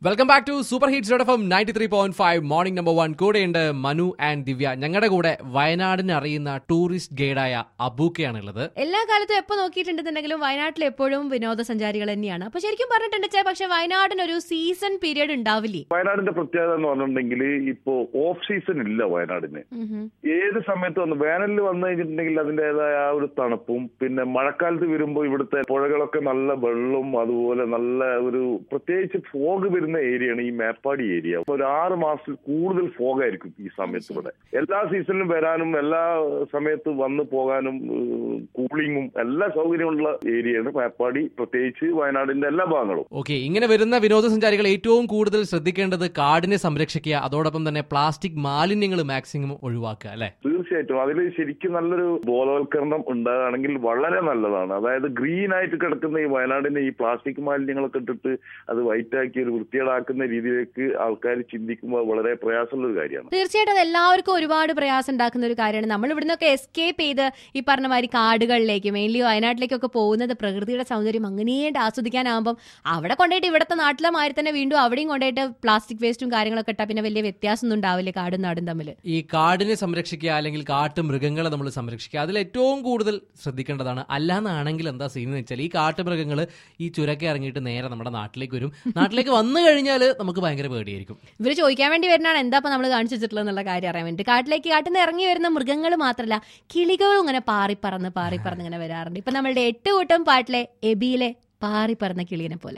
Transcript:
welcome back to super hits dot F ninety three point five morning number one കൂടെയുണ്ട് Manu and ദിവ്യ ഞങ്ങളുടെ കൂടെ വയനാടിന് അറിയുന്ന ടൂറിസ്റ്റ് ഗൈഡായ അബൂക്കയാണ് ഉള്ളത് എല്ലാ കാലത്തും എപ്പോ നോക്കിയിട്ടുണ്ടെന്നുണ്ടെങ്കിലും വയനാട്ടിൽ എപ്പോഴും വിനോദസഞ്ചാരികൾ തന്നെയാണ് അപ്പൊ ശരിക്കും പറഞ്ഞിട്ടുണ്ട് ചേ പക്ഷെ വയനാടിന് ഒരു സീസൺ പീരീഡ് ഉണ്ടാവില്ലേ വയനാടിന്റെ പ്രത്യേകത എന്ന് പറഞ്ഞിട്ടുണ്ടെങ്കിൽ ഇപ്പോ ഓഫ് സീസൺ ഇല്ല വയനാടിന് ഏത് സമയത്ത് വന്ന് വേനലിൽ വന്നു കഴിഞ്ഞിട്ടുണ്ടെങ്കിൽ അതിന്റേതായ ആ ഒരു തണുപ്പും പിന്നെ മഴക്കാലത്ത് വരുമ്പോൾ ഇവിടുത്തെ പുഴകളൊക്കെ നല്ല വെള്ളവും അതുപോലെ നല്ല ഒരു പ്രത്യേകിച്ച് ഫോഗ് വരുന്ന ഏരിയയാണ് ഈ മേപ്പാടി ഏരിയ ഒരു ആറ് മാസത്തിൽ കൂടുതൽ ഫോഗ് ആയിരിക്കും ഈ സമയത്ത് ഇവിടെ എല്ലാ സീസണിലും വരാനും എല്ലാ സമയത്ത് വന്നു പോകാനും കൂളിങ്ങും എല്ലാ സൗകര്യമുള്ള ഏരിയയാണ് മേപ്പാടി പ്രത്യേകിച്ച് വയനാടിന്റെ എല്ലാ ഭാഗങ്ങളും ഓക്കെ ഇങ്ങനെ വരുന്ന വിനോദസഞ്ചാരികൾ ഏറ്റവും കൂടുതൽ ശ്രദ്ധിക്കേണ്ടത് കാടിനെ സംരക്ഷിക്കുക അതോടൊപ്പം തന്നെ പ്ലാസ്റ്റിക് മാലിന്യങ്ങൾ മാക്സിമം ഒഴിവാക്കുക അല്ലെ തീർച്ചയായിട്ടും അതിൽ ശരിക്കും നല്ലൊരു ബോധവൽക്കരണം ഉണ്ടാകുകയാണെങ്കിൽ വളരെ നല്ലതാണ് അതായത് ഗ്രീൻ ആയിട്ട് കിടക്കുന്ന ഈ വയനാടിന്റെ ഈ പ്ലാസ്റ്റിക് മാലിന്യങ്ങളൊക്കെ ഇട്ടിട്ട് അത് വൈറ്റാക്കി ഒരു വൃത്തികേടാക്കുന്ന രീതിയിലേക്ക് ആൾക്കാർ ചിന്തിക്കുമ്പോൾ വളരെ പ്രയാസമുള്ള ഒരു കാര്യമാണ് തീർച്ചയായിട്ടും അത് എല്ലാവർക്കും ഒരുപാട് പ്രയാസം ഉണ്ടാക്കുന്ന ഒരു കാര്യമാണ് നമ്മൾ ഇവിടുന്നൊക്കെ എസ്കേപ്പ് ചെയ്ത് ഈ പറഞ്ഞ മാതിരി കാടുകളിലേക്ക് മെയിൻലി വയനാട്ടിലേക്കൊക്കെ പോകുന്നത് പ്രകൃതിയുടെ സൗന്ദര്യം അങ്ങനെയായിട്ട് ആസ്വദിക്കാനാകുമ്പോൾ അവിടെ കൊണ്ടുപോയിട്ട് ഇവിടുത്തെ നാട്ടിലെ മാതിരി തന്നെ വീണ്ടും അവിടെയും കൊണ്ടുപോയിട്ട് പ്ലാസ്റ്റിക് വേസ്റ്റും കാര്യങ്ങളൊക്കെ ഇട്ടാൽ പിന്നെ വലിയ വ്യത്യാസമൊന്നും ഉണ്ടാവില്ല കാടും നാടും തമ്മിൽ ഈ കാടിനെ സംരക്ഷിക്കുക അല്ലെങ്കിൽ കാട്ടു മൃഗങ്ങളെ നമ്മൾ സംരക്ഷിക്കുക അതിൽ ഏറ്റവും കൂടുതൽ ശ്രദ്ധിക്കേണ്ടതാണ് അല്ലാന്നാണെങ്കിൽ എന്താ സീൻ എന്ന് വെച്ചാൽ ഈ കാട്ടുമൃഗങ്ങൾ ഈ ചുരക്കെ ഇറങ്ങിയിട്ട് നേരെ നമ്മുടെ നാട്ടിലേക്ക് വരും നാട്ടിലേക്ക് വന്നു കഴിഞ്ഞാൽ നമുക്ക് ഭയങ്കര പേടിയായിരിക്കും ഇവർ ചോദിക്കാൻ വേണ്ടി വരുന്നതാണ് എന്താ ഇപ്പൊ നമ്മൾ കാണിച്ചു വെച്ചിട്ടുള്ളത് എന്നുള്ള കാര്യം അറിയാൻ വേണ്ടി കാട്ടിലേക്ക് കാട്ടിൽ നിന്ന് ഇറങ്ങി വരുന്ന മൃഗങ്ങൾ മാത്രമല്ല കിളികളും ഇങ്ങനെ പാറി പറന്ന് പാറി പറന്ന് ഇങ്ങനെ വരാറുണ്ട് ഇപ്പൊ നമ്മളുടെ എട്ട് കൂട്ടം പാട്ടിലെ എബിയിലെ പാറി പറന്ന കിളീനെ പോലെ